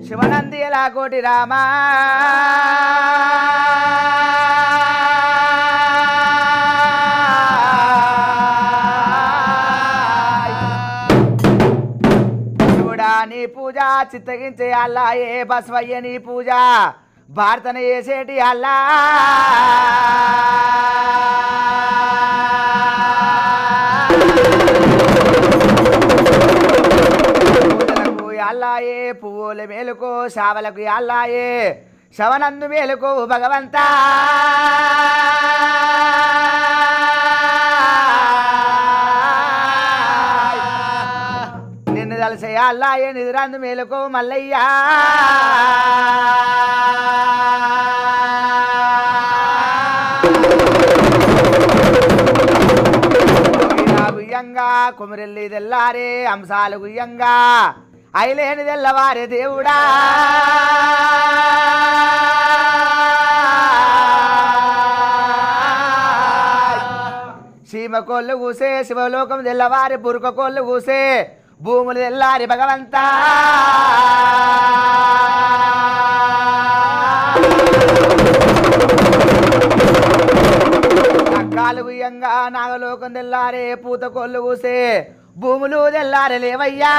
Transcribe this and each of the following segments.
శివనంది ఎలా కోటి రామా శివుడా నీ పూజ చిత్తగించే అల్లా ఏ బసవయ్య నీ పూజ భారతన చేసేటి అల్లా పూజలకు అల్లాయే పువ్వులు మేలుకో శావలకు అల్లాయే శవనందు మేలుకో భగవంతా నిన్ను తలసే అల్లాయే నిదురందు మేలుకో మల్లయ్యా గుయ్యంగా కుమిరెల్లి తెల్లారే అంశాలు గుయ్యంగా అయిలేని తెల్లవారే దేవుడా సీమ కోళ్ళు కూసే శివలోకం తెల్లవారి పురుక కోళ్ళు కూసే భూములు తెల్లారి భగవంతా అక్కాలు గుయ్యంగా నాగలోకం తెల్లారే పూత కోళ్ళు కూసే భూములు తెల్లారే లేవయ్యా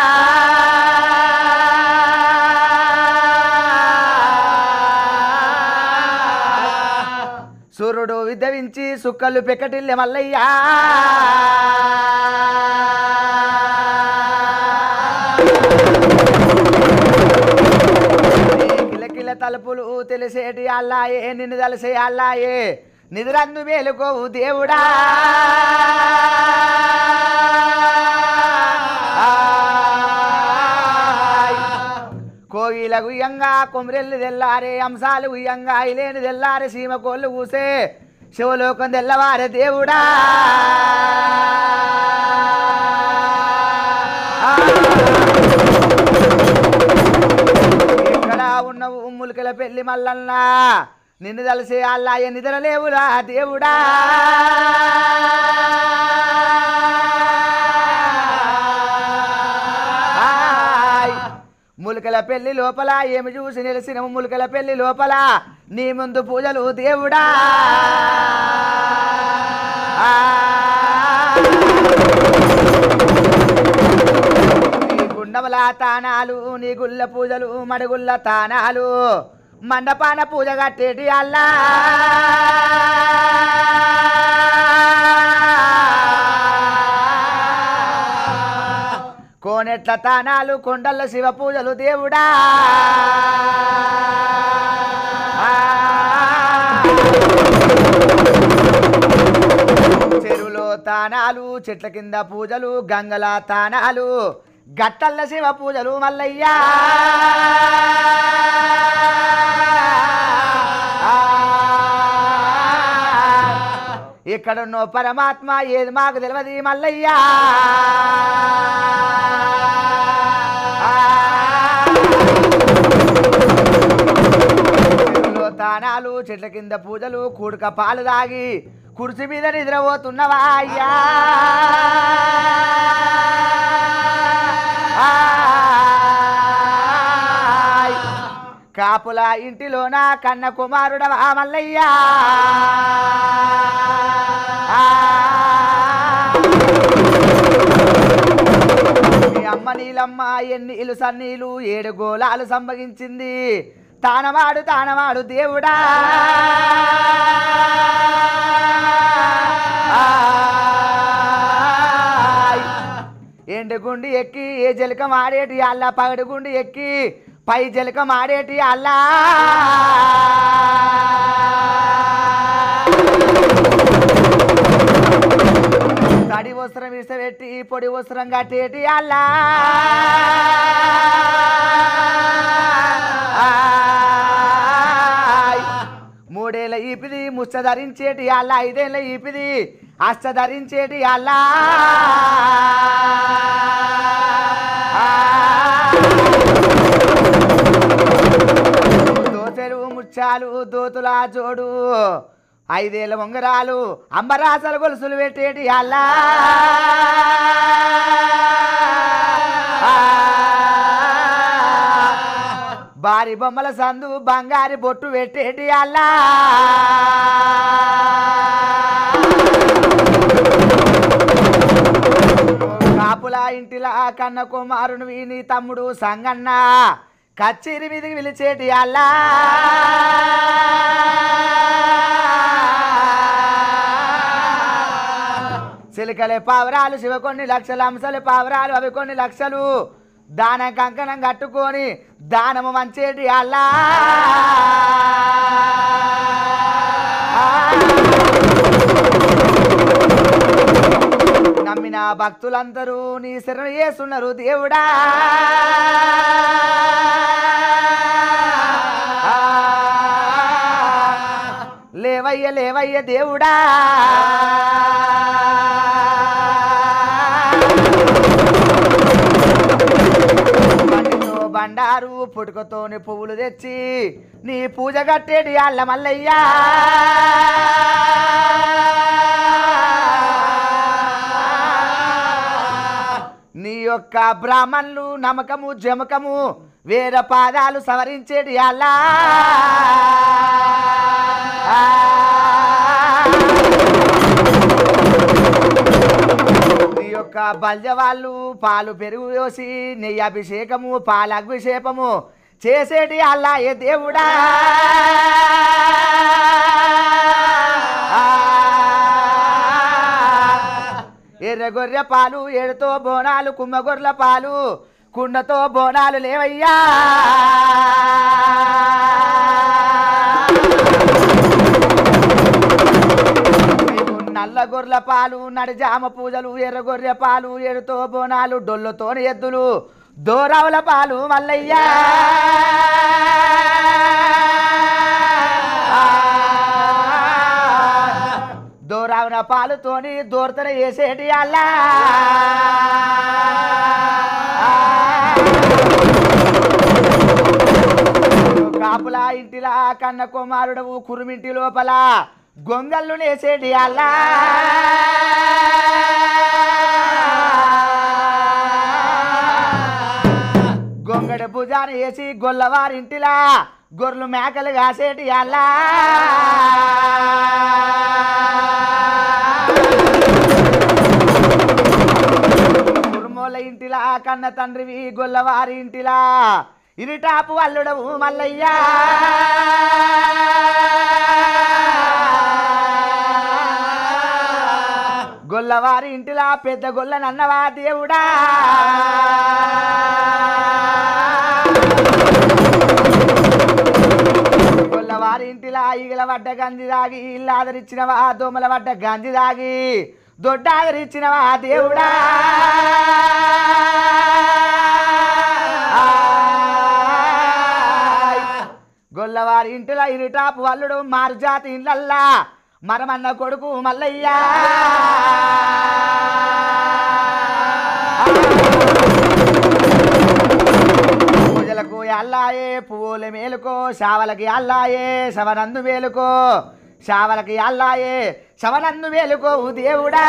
సూర్యుడు విద్దవించి సుక్కలు పెక్కటిల్లె మల్లయ్యా కిలకిల తలుపులు తెలిసేటి అల్లాయే నిన్ను తలసే అల్లాయే నిదురందు మేలుకోవు దేవుడా కోగిల గుయ్యంగా కొమరెల్లి తెల్లారే అంశాలు గుయ్యంగా ఇలేని తెల్లారే సీమ కోళ్ళు కూసే శివలోకం తెల్లవారే దేవుడా ఇక్కడ ఉన్న ములికల పెళ్లి మల్లన్న నిన్ను తలసే అల్లాయ నిద్రలేవురా దేవుడా హాయ్. ములికల పెళ్లి లోపల ఏమి చూసి నిలిసిన ములికల పెళ్లి లోపల నీ ముందు పూజలు దేవుడా నీ గుండముల తానాలు నీ గుళ్ళ పూజలు మడుగుళ్ళ తానాలు మండపాన పూజ కట్టేటి అల్లా కోనెట్ల తానాలు కొండల శివ పూజలు దేవుడా చెరువులో తానాలు చెట్ల కింద పూజలు గంగల తానాలు గట్టల్ల శివ పూజలు మల్లయ్యా ఇక్కడున్నో పరమాత్మ ఏది మాకు తెలియదు మల్లయ్యా చెరువులో తానాలు చెట్ల కింద పూజలు కూడుక పాలు దాగి కుర్చీ మీద నిద్రపోతున్నవా అయ్యా ఆయ్. కాపుల ఇంటిలోన కన్న కుమారుడవా మల్లయ్యా మీ అమ్మ నీలమ్మ ఎన్ని ఇలు సన్నీలు ఏడు గోళాలు సంభవించింది తానవాడు తానవాడు దేవుడా ఆయ్. ఎండుగుండి ఎక్కి ఏ జలకం ఆడేటి అల్లా పగడుగుండి ఎక్కి పై జలకం ఆడేటి అల్లా తడి వస్త్రం ఇసబెట్టి పొడి వస్త్రం కట్టేటి అల్లా ఆయ్. మూడేళ్ళ ఈపిది ముచ్చ ధరించేటి అల్లా ఐదేళ్ళ ఈపిది అష్ట ధరించేటి అల్లా దోచెలు ముచ్చాలు దోతుల జోడు ఐదేళ్ళ ఉంగరాలు అంబరాసల గొలుసులు పెట్టేటి అల్లా బారి బొమ్మల సందు బంగారి బొట్టు పెట్టేటి అల్లా కాపుల ఇంటిలా కన్న కుమారుని వీని తమ్ముడు సంగన్న కచ్చేరి మీదకి పిలిచేటి అల్లా చిలకలే పావురాలు శివ కొన్ని లక్షలు అంశాలు పావురాలు అవి కొన్ని లక్షలు దానం కంకణం కట్టుకొని దానము మంచేటి అల్లా నమ్మిన భక్తులందరూ నీ శరణ చేస్తున్నారు దేవుడా లేవయ్య లేవయ్య దేవుడా బండితో బండారు పుట్టుకతోని పువ్వులు తెచ్చి నీ పూజ కట్టేటి అల్ల మల్లయ్యా నీ యొక్క బ్రాహ్మణులు నమ్మకము జమకము వేర పాదాలు సవరించేటి అల్లా నీ యొక్క బల్య వాళ్ళు పాలు పెరుగు వేసి నెయ్యి అభిషేకము పాల అభిషేకము చేసేటి అల్లా ఏ దేవుడా ఎర్ర గొర్రె పాలు ఏడుతో బోనాలు కుమ్మ గొర్రెల పాలు కుండతో బోనాలు లేవయ్యా నీకు నల్ల గొర్రెల పాలు నడిజామ పూజలు ఎర్ర గొర్రె పాలు ఏడుతో బోనాలు డొల్లతోని ఎద్దులు దోరావుల పాలు మల్లయ్యా దూరావున పాలుతోని దూరతన వేసేటి అల్లా కాపుల ఇంటిలా కన్న కుమారుడవు కురుమింటి లోపల గొంగళ్ళు నేసేటి అల్లా గొంగడి భుజాన వేసి గొల్లవారింటిలా గొర్రెలు మేకలు కాసేటి అల్లా కురుమోల ఇంటిలా కన్న తండ్రివి గొల్లవారి ఇంటిలా ఇరిటాపు అల్లుడవు మల్లయ్యా గొల్లవారి ఇంటిలా పెద్ద గొల్ల నన్నవా దేవుడా గొల్లవారి ఇంటిలా ఈగల పడ్డ గంజి దాగి ఇల్లు ఆదరించినవా దోమల పడ్డ గంజి దాగి దొడ్డ ఆదరించినవా దేవుడా గొల్లవారి ఇంటిలో ఇరుటాపు వల్లుడు మారు జాతి ఇళ్ళల్లా మరమన్న కొడుకు మల్లయ్యా పూజలకు అల్లాయే పువ్వుల మేలుకో శావలకి అల్లాయే శవనందు మేలుకో శావలకి అల్లాయే శవనందు మేలుకో దేవుడా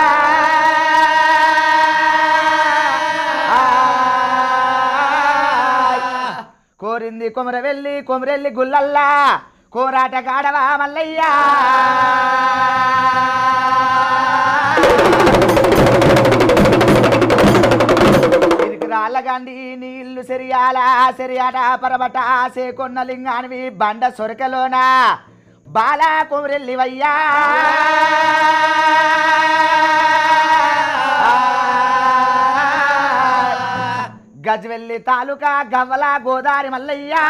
కోరింది కొమర వెళ్ళి కొమరెల్లి గుల్లల్లా కోరాట కాడవా మల్లయ్యా రాళ్ళగండి నీళ్లు సెరియాల సెరియాట పరబట సేకొన్న లింగానివి బండ సొరకలోన బాల కొమరెల్లివయ్యా గజవెల్లి తాలూకా గవ్వల గోదారి మల్లయ్యా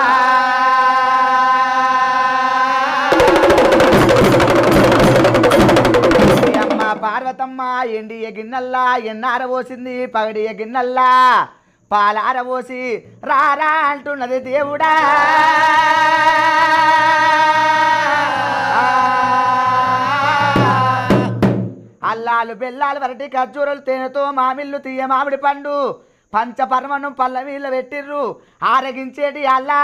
ఈ అమ్మ పార్వతమ్మ ఎండియ గిన్నెల్లా ఎన్నార పోసింది పగడియ గిన్నెల్లా పాలార పోసి రారా అంటున్నది దేవుడా అల్లాలు బెల్లాలు వరటి ఖర్జూరలు తేనెతో మామిళ్ళు తీయ మామిడి పండు పంచపర్మణం పళ్ళ వీళ్ళ పెట్టిర్రు ఆరగించేటి అల్లా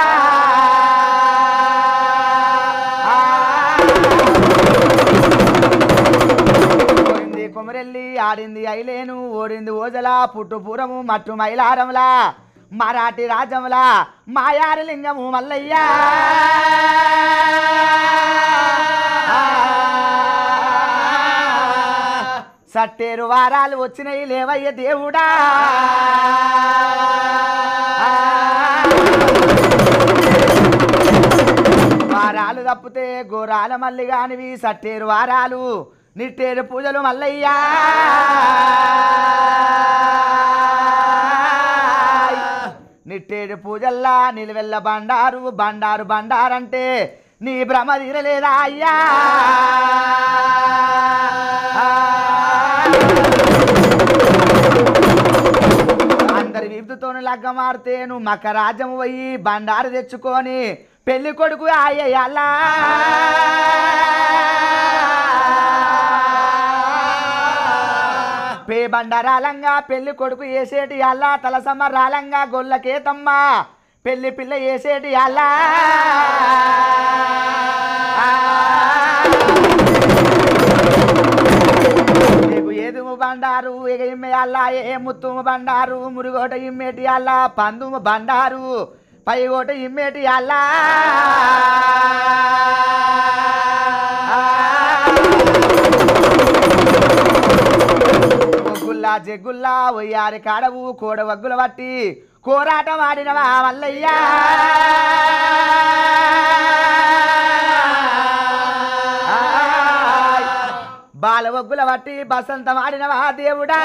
ఓడింది కొమరెల్లి ఆడింది ఐలేను ఓడింది ఓజల పుట్టుపురము మట్టు మైలారంలా మరాఠీ రాజ్యముల మాయారి లింగము మల్లయ్య సట్టేరు వారాలు వచ్చినాయి లేవయ్య దేవుడా వారాలు తప్పితే గోరాల మల్లి గానివి సట్టేరు వారాలు నిట్టేరు పూజలు మల్లయ్యా నిట్టేడు పూజల్లా నిలువెల్ల బండారు బండారు బండారంటే నీ భ్రమ తీరలేదా అయ్యా అందరి వీపుతోని లగ్గమాడితే నువ్వు మక్క రాజ్యము పోయి బండారు తెచ్చుకొని పెళ్లి కొడుకు అయ్యయ్యల్లా పే బండారాలంగా పెళ్లి కొడుకు వేసేటి అల్లా తలసమ్మ రాలంగా గొల్లకేతమ్మ పెళ్లి పిల్ల వేసేటి అల్లా నీకు ఏదుము బండారు ఇక ఇమ్మే అల్లా ఏ ముత్తుము బండారు మురుగోట ఇమ్మేటి అల్లా పందుము బండారు పైగోట ఇమ్మేటి అల్లా ఒగ్గుల్లా జగ్గుల్లా ఒయ్యారి కాడవు కోడ వగ్గుల పట్టి కోరాటం ఆడినవా మల్లయ్యా ఆయ్. బాల ఒగ్గుల పట్టి బసంతం ఆడినవా దేవుడా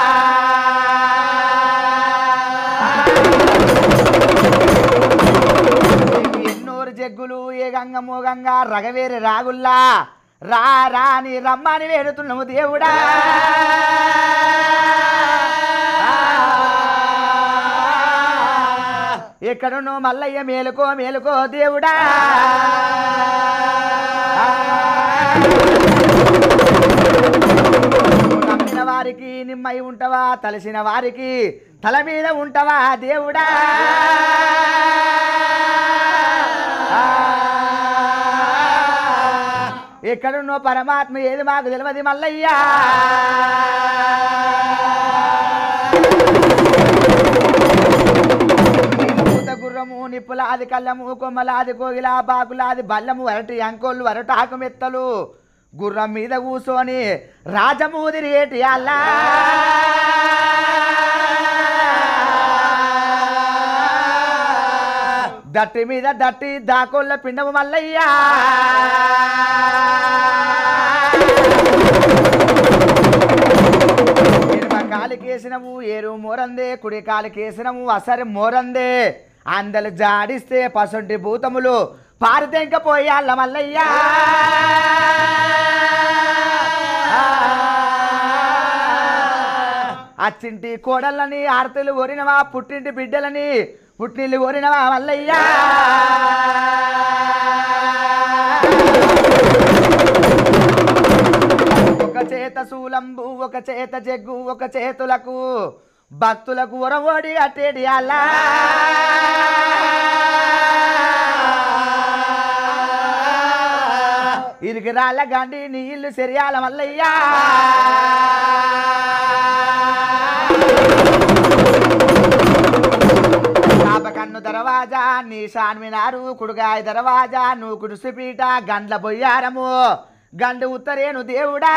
నీకు ఎన్నోరు జగ్గులు ఏ గంగ మోగంగా రగవేరి రాగుల్లా రా రాని రమ్మని వేడుతున్నాము దేవుడా ఎక్కడున్నో మల్లయ్య మేలుకో మేలుకో దేవుడా నమ్మిన వారికి నిమ్మై ఉంటవా తలసిన వారికి తల మీద ఉంటవా దేవుడా ఎక్కడున్నో పరమాత్మ ఏది మాకు తెలియదు మల్లయ్యా పూత గుర్రము నిప్పులాది కళ్ళము కొమ్మలాది కోగిల బాకులాది బల్లము అరటి అంకోళ్ళు అరటాకు మెత్తలు గుర్రం మీద కూసోని రాజమూది రేటి అల్లా దట్టి మీద దట్టి దాకోళ్ళ పిండము మల్లయ్యా ఎడమ కాలికేసినము ఏరు మోరందే కుడి కాలికేసినము అసరి మోరందే అందలు జాడిస్తే పసంటి భూతములు పారితెంకపోయాళ్ళ మల్లయ్యా అచ్చింటి కోడళ్ళని ఆరతులు కోరినవా పుట్టింటి బిడ్డలని పుట్టిల్లు కోరినవా మల్లయ్యా ఒక చేత శూలంబు ఒక చేత జగ్గు ఒక చేతులకు భక్తులకు ఉరవోడి అట్టేటి అలా ఇరికి రాళ్ళ గండి నీ ఇల్లు సెరియాల మల్లయ్యా పాప కన్ను దరవాజా నీ షాన్మినారు కుడుగాయ దరవాజా నువ్వు కుడుసుపీట గండ్ల బొయ్యారము గండు ఉత్తరేను దేవుడా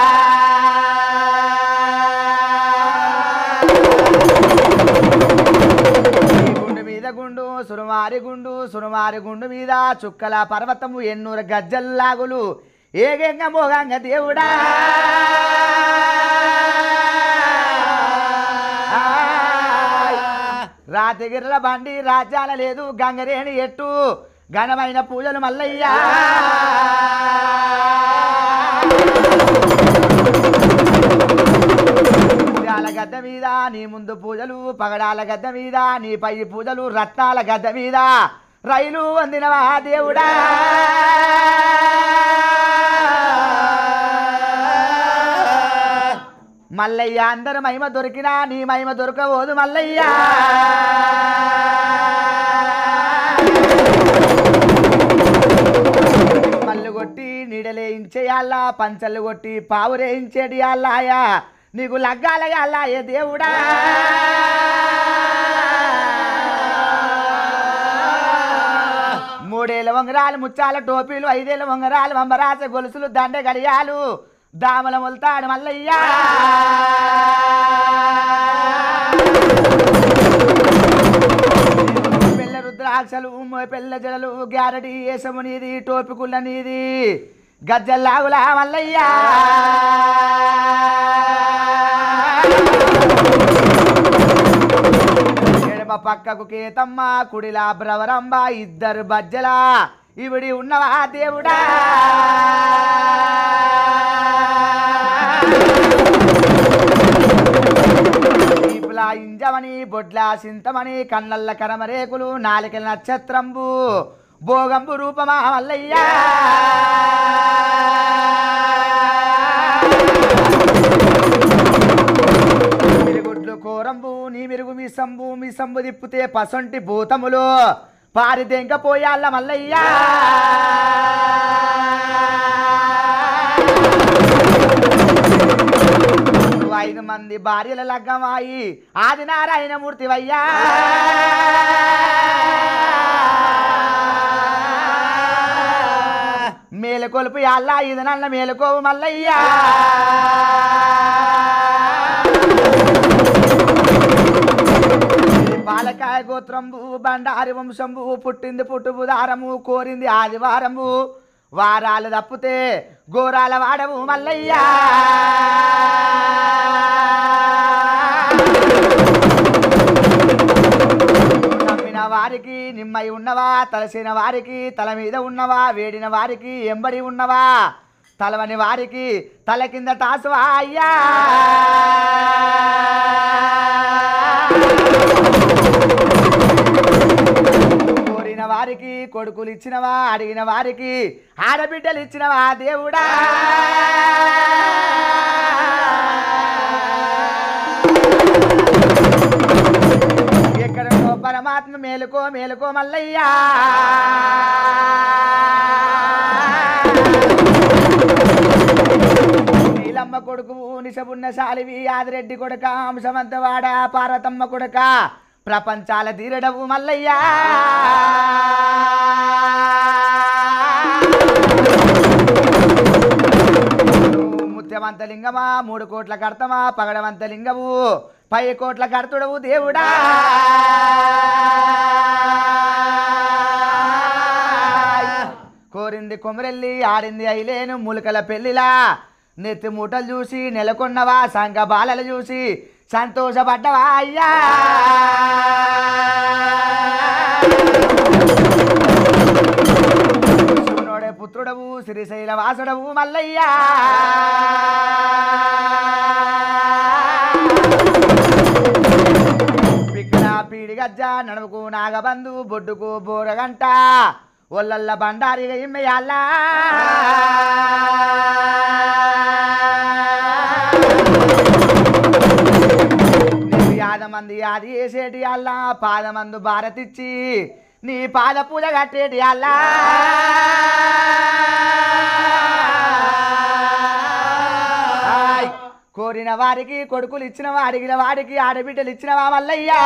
ఈ గుండు మీద గుండు సురుమారి గుండు సురుమారి గుండు మీద చుక్కల పర్వతము ఎన్నూరు గజ్జల్లాగులు ఏగంగ మోగంగ దేవుడా ఆయ్. రాతిగిర్ల బండి రాజ్యాల లేదు గంగరేణి ఎట్టు ఘనమైన పూజలు మల్లయ్యా పూజాల గద్ద మీద నీ ముందు పూజలు పగడాల గద్ద మీద నీ పై పూజలు రత్నాల గద్ద మీద రైలు వందినవా దేవుడా మల్లయ్య అందరు మహిమ దొరికినా నీ మహిమ దొరకబోదు మల్లయ్యా మల్లు కొట్టి నీడలేయించేయాలా పంచలు కొట్టి పావురేయించేటి అల్లాయా నీకు లగ్గాలగా అల్లాయే దేవుడా వేల వంగరాలు ముచ్చాల టోపీలు ఐదేల వంగరాలు వంబరాస గొలుసులు దండ గడియాలు దామల మొల్తాడు మల్లయ్యా పెళ్ళ రుద్రాక్షలు పెళ్ళ జడలు గ్యారడి ఏసము నీది టోపికుళ్ళ నీది గజ్జల్లాగులా మల్లయ్యా ఎడమ పక్కకు కేతమ్మ కుడిలా బ్రవరంబ ఇద్దరు బజ్జలా ఇవిడి ఉన్నవా దేవుడా ఈపులా ఇంజమని బొడ్ల సింతమని కన్నల్ల కరమరేకులు నాలికల నక్షత్రంబు భోగంబు రూపమా మల్లయ్యా మిరుగుడ్లు కోరంబు నీ మిరుగు మీ సంబు మీ సంబు తిప్పితే పసొంటి భూతములు పారి దెంకపోయాల మల్లయ్యా నువ్వు ఐదు మంది భార్యల లగ్గమాయి ఆది నారాయణ మూర్తివయ్యా మేలుకొలుపు అల్లా ఇది నల్ల మేలుకోవు మల్లయ్యా పాలకాయ గోత్రంబు బండారి వంశంబు పుట్టింది పుట్టుబుదారము కోరింది ఆదివారము వారాలు తప్పితే గోరాల వాడవు మల్లయ్యా నమ్మిన వారికి నిమ్మై ఉన్నవా తలసిన వారికి తల మీద ఉన్నవా వేడిన వారికి ఎంబడి ఉన్నవా తలవని వారికి తల కింద తాసువా అయ్యా కోరిన వారికి కొడుకులు ఇచ్చినవా అడిగిన వారికి ఆడబిడ్డలు ఇచ్చినవా దేవుడా ఎక్కడో పరమాత్మ మేలుకో మేలుకో మల్లయ్యా నీలమ్మ కొడుకు నిశబున్న శాలివి ఆదిరెడ్డి కొడుక అంశవంతవాడ పార్వతమ్మ కొడుక ప్రపంచాల తీరడవు మల్లయ్యా నువ్వు ముత్యమంత లింగమా మూడు కోట్ల కర్తమా పగడవంత లింగము పై కోట్ల కర్తుడవు దేవుడా కోరింది కొమరెల్లి ఆడింది అయిలేను ములకల పెళ్లిలా నెత్తి మూటలు చూసి నెలకొన్నవా సంఘ బాలలు చూసి సంతోషపడ్డవా అయ్యా శివునోడే పుత్రుడవు శ్రీశైల వాసుడవు మల్లయ్యా పిక్కడ పీడి గజ్జ నడుముకు నాగబంధు బొడ్డుకు బోరగంట ఒల్లల్ల బండారిగా ఇమ్మయ్యాలా నీవు యాదమంది యాది వేసేటి అల్లా పాదమందు భారతిచ్చి నీ పాద పూజ కట్టేటి అల్లా హాయ్. కోరిన వారికి కొడుకులు ఇచ్చినవా అడిగిన వారికి ఆడబిడ్డలు ఇచ్చినవా మల్లయ్యా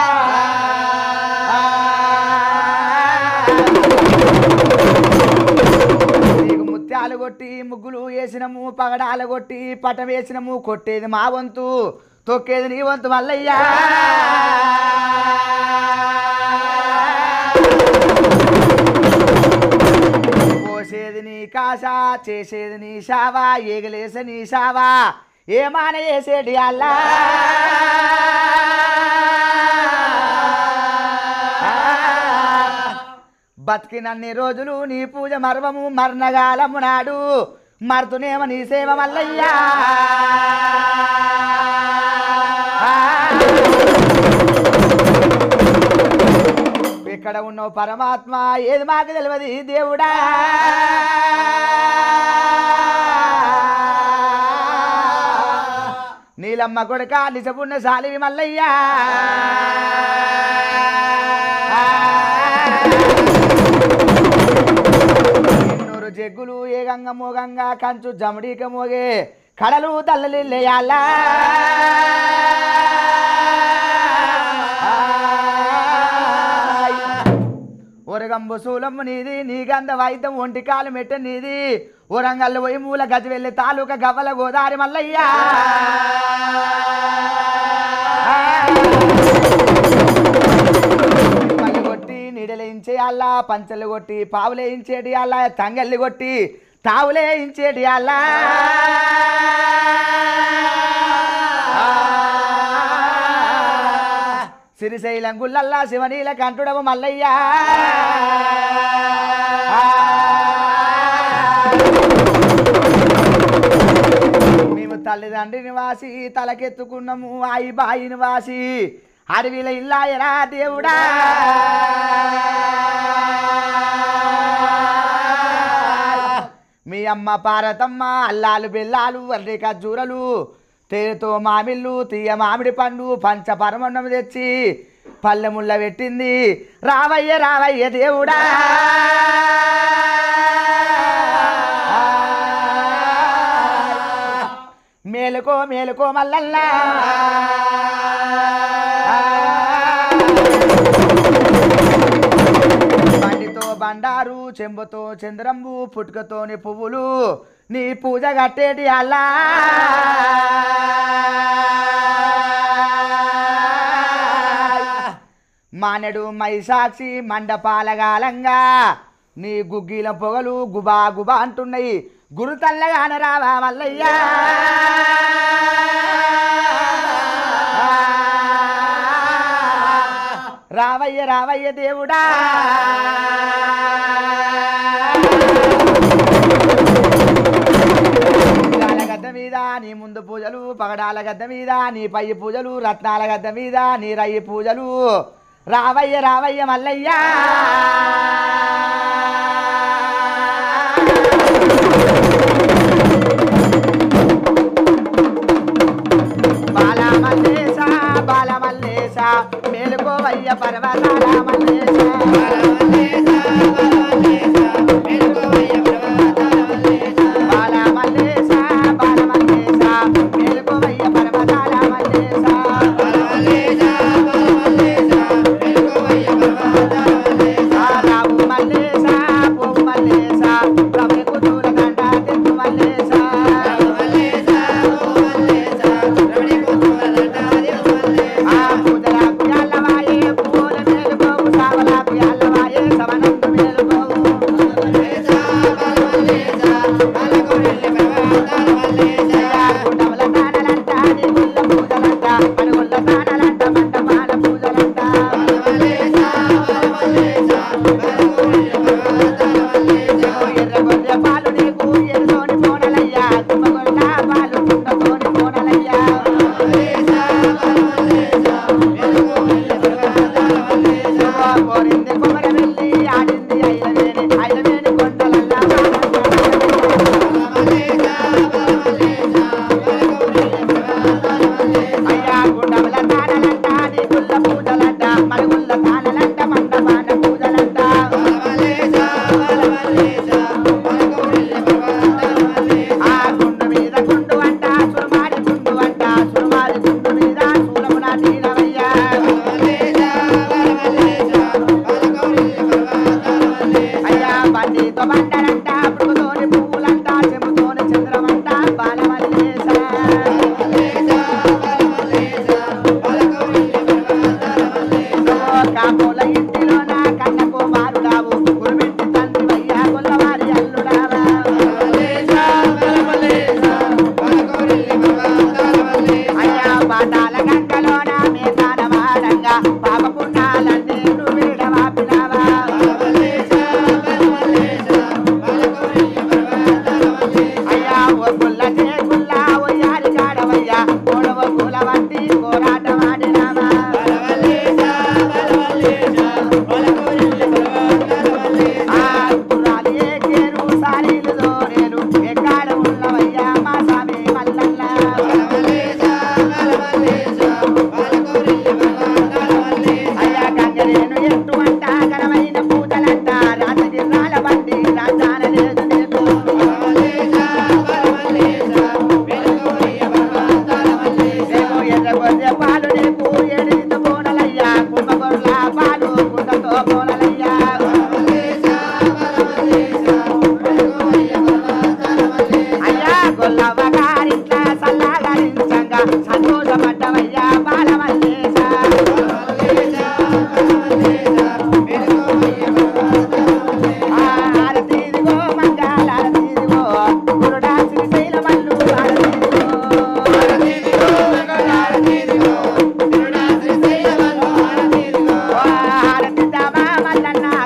నీకు ముత్యాలు కొట్టి ముగ్గులు వేసినము పగడాలు కొట్టి పటం వేసినము కొట్టేది మా వంతు తొక్కేది నీ వంతు మల్లయ్యా పోసేది నీ కాసా చేసేది నీ షావా ఏగలేసే నీ షావా ఏమాన చేసేటి అల్లా బతికినన్ని రోజులు నీ పూజ మర్వము మర్నగాలము నాడు మరుతునేమ నీ సేవ మల్లయ్యా ఇక్కడ ఉన్న పరమాత్మ ఏది మాకు తెలియదు దేవుడా నీలమ్మ కొడుక నిజపున్న సాలివి మల్లయ్యా ఎన్నూరు జగ్గులు ఏ గంగ మోగంగా కంచు జమడీక మోగే కడలు తల్లలిల్లేయాలా ఒరగంబు శూలము నీది నీ గంధ వైద్యం ఒంటి కాలు మెట్ట నీది ఒరంగల్లు పోయి మూల గది వెళ్ళి తాలూకా గవ్వల గోదారి మల్లయ్యా పళ్ళు కొట్టి నీడలేయించే అల్లా పంచలు కొట్టి పావులేయించేటి అల్లా తంగల్లి కొట్టి తావులేయించేటి అల్లా సిరిశైలం గుల్లల్లా శివనీల కంటుడవు మల్లయ్యా మేము తల్లిదండ్రిని వాసి తలకెత్తుకున్నాము ఆయి బాయిని వాసి అడవిల ఇల్లాయరా దేవుడా మీ అమ్మ పార్వతమ్మ అల్లాలు బెల్లాలు అర్రి ఖర్జూరలు తేనెతో మామిళ్ళు తీయ మామిడి పండు పంచ పరమన్నం తెచ్చి పల్లెముళ్ళ పెట్టింది రావయ్య రావయ్య దేవుడా మేలుకో మేలుకో మల్లల్లా బండితో బండారు చెంబుతో చంద్రంబు పుట్టుకతోని పువ్వులు నీ పూజ కట్టేటి అల్లా మానెడు మైసాక్షి మండపాలగాలంగా నీ గుగ్గిల పొగలు గుబా గుబా అంటున్నాయి గురు తల్లగాన రావా మల్లయ్యా రావయ్య రావయ్య దేవుడా పగడాల గద్ద మీద నీ ముందు పూజలు పగడాల గద్ద మీద నీ పై పూజలు రత్నాల గద్ద మీద నీ రయ్యి పూజలు రావయ్య రావయ్య మల్లయ్య బాల మల్లేశ బాల మల్లేశ మేలుకోవయ్య పర్వతాల మల్లేశ బాల మల్లేశ బాల మల్లేశ మేలుకోవయ్య పర్వతాల మల్లేశ రావు మల్లేశ పోవు మల్లేశ ప్రభు కుతూల దండ తెత్తు మల్లేశ ఆ పూజలకు ఎల్లవాయే పూల మేలుకోవు సావలకు ఎల్లవాయే సవనందు మేలుకోవు గుండముల తానలంట నీ గుల్ల పూజలంట అడుగుల్ల తానలంట మంటపాల పూజలంట ఎర్ర గొర్రె పాలు నీకు ఎర్రతోని పోనలయ్యా తుమ్మగొండ పాలు కుండతోని పోనలయ్యా కోరింది కొమర వెళ్ళి ఆడింది ఐలవేణి ఐలవేణి కొండలల్లా అయ్యా గుండముల తానలంట నీ గుల్ల పూజలంట మరుగుల్ల తానలంట మండపాన పూజలంట ఆ గుండు మీద గుండు అంట సురమాడి గుండు అంట సురమాడి గుండు మీద సూరమున తీరవయ్యా అయ్యా బండితో బండలంట పురుగుతోని పువ్వులంట చెంబుతోని చంద్రమంట బాలమల్లేశ కాపుల ఇంటిలోన కన్న కుమారుడావు గురువింటి తండ్రి వయ్యా గొల్లవారి అల్లుడావా అయ్యా పాటాల గంగలోన మేతాల వాడంగా పాప పుణ్యాలన్నీ వీడవాపినావా అయ్యా ఓ గుల్ల చేకుల్ల ఒయ్యారి కాడవయ్యా గొడవ పూల వంటి పోరాట వాడినావా ఆ గుర్రాలు ఎక్కేరు సారీలు దోరేరు ఎక్కడ ఉన్నవయ్యా మా స్వామి మల్లల్లా అయ్యా గంగరేను ఎట్టు అంట ఘనమైన పూజలంట రాజగిర్రాల బండి రాజాన లేదు నీకు రేపు ఎర్ర గొర్రె పాలు నీకు ఏడిత పోనలయ్యా కుంభగొర్ల పాలు కుండతో బిడ్డ మా మల్లన్న